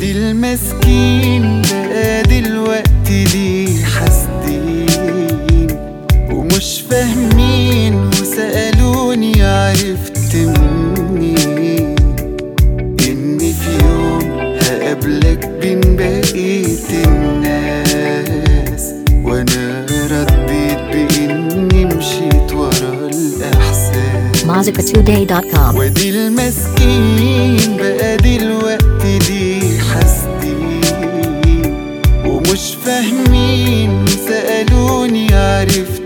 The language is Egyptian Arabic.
ودي المسكين بقى دلوقتي ليه حاسدين ومش فاهمين وسألوني عرفت منين إن في يوم هقابلك بين بقية الناس وأنا رديت بإني مشيت ورا الإحساس Mozzica2day.com. وادي المسكين بقى دلوقتي ليه حاسدين ومش فاهمين سألوني عرفت